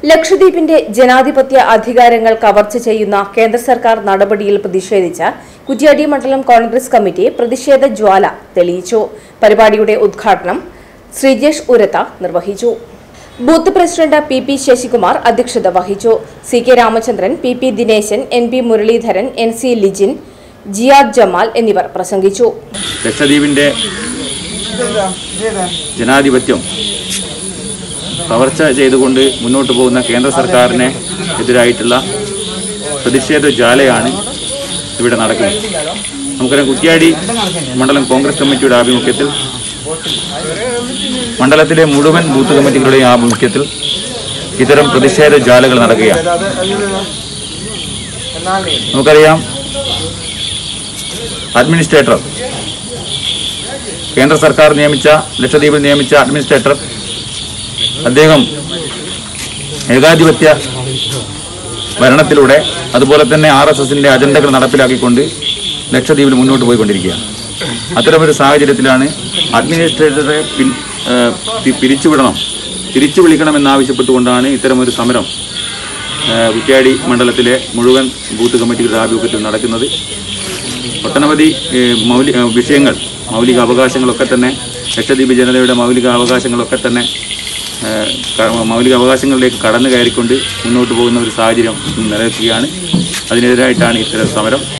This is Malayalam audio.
ലക്ഷദ്വീപിന്റെ ജനാധിപത്യ അധികാരങ്ങൾ കവർച്ച ചെയ്യുന്ന കേന്ദ്ര സർക്കാർ നടപടിയിൽ പ്രതിഷേധിച്ച് കുറ്റ്യാടി മണ്ഡലം കോൺഗ്രസ് കമ്മിറ്റി പ്രതിഷേധ ജ്വാല തെളിയിച്ചു പരിപാടിയുടെ ഉദ്ഘാടനം ശ്രീജേഷ് ഉരത്ത നിർവഹിച്ചു booth president P P Sasikumar അധ്യക്ഷത വഹിച്ചു C K Ramachandran P P Dineshan N P Muraleedharan N C Lijin Jiyad Jamal എന്നിവർ പ്രസംഗിച്ചു ലക്ഷദ്വീപിൻ്റെ ജനാധിപത്യം കവർച്ച ചെയ്തുകൊണ്ട് മുന്നോട്ട് പോകുന്ന കേന്ദ്ര സർക്കാരിനെ എതിരായിട്ടുള്ള പ്രതിഷേധ ജ്വാലയാണ് ഇവിടെ നടക്കുന്നത് നമുക്കറിയാം കുറ്റ്യാടി മണ്ഡലം കോൺഗ്രസ് കമ്മിറ്റിയുടെ ആഭിമുഖ്യത്തിൽ മണ്ഡലത്തിലെ മുഴുവൻ ബൂത്ത് കമ്മിറ്റികളുടെയും ആഭിമുഖ്യത്തിൽ ഇത്തരം പ്രതിഷേധ ജ്വാലകൾ നടക്കുകയാണ് നമുക്കറിയാം അഡ്മിനിസ്ട്രേറ്റർ കേന്ദ്ര സർക്കാർ നിയമിച്ച ലക്ഷദ്വീപിൽ നിയമിച്ച അഡ്മിനിസ്ട്രേറ്റർ അദ്ദേഹം ഏകാധിപത്യ ഭരണത്തിലൂടെ അതുപോലെ തന്നെ ആർ എസ് എസിന്റെ അജണ്ടകൾ നടപ്പിലാക്കിക്കൊണ്ട് ലക്ഷദ്വീപിൽ മുന്നോട്ട് പോയിക്കൊണ്ടിരിക്കുകയാണ് അത്തരമൊരു സാഹചര്യത്തിലാണ് അഡ്മിനിസ്ട്രേറ്ററെ പിൻ ആ, പി- പിരിച്ചുവിടണം തിരിച്ചു വിളിക്കണമെന്നാവശ്യപ്പെട്ടുകൊണ്ടാണ് ഇത്തരമൊരു സമരം ആ, കുറ്റ്യാടി മണ്ഡലത്തിലെ മുഴുവൻ ബൂത്ത് കമ്മിറ്റികളുടെ ആഭിമുഖ്യത്തിൽ നടക്കുന്നത് ഒട്ടനവധി ഏഹ്, മൗലിക ഏഹ്, വിഷയങ്ങൾ മൗലിക അവകാശങ്ങളൊക്കെ തന്നെ ലക്ഷദ്വീപ് ജനതയുടെ മൗലിക അവകാശങ്ങളൊക്കെ തന്നെ ഏഹ്, ക- മൗലിക അവകാശങ്ങളിലേക്ക് കടന്നു കയറിക്കൊണ്ട് മുന്നോട്ട് പോകുന്ന ഒരു സാഹചര്യം നിലനിൽക്കുകയാണ് അതിനെതിരായിട്ടാണ് ഇത്തരം സമരം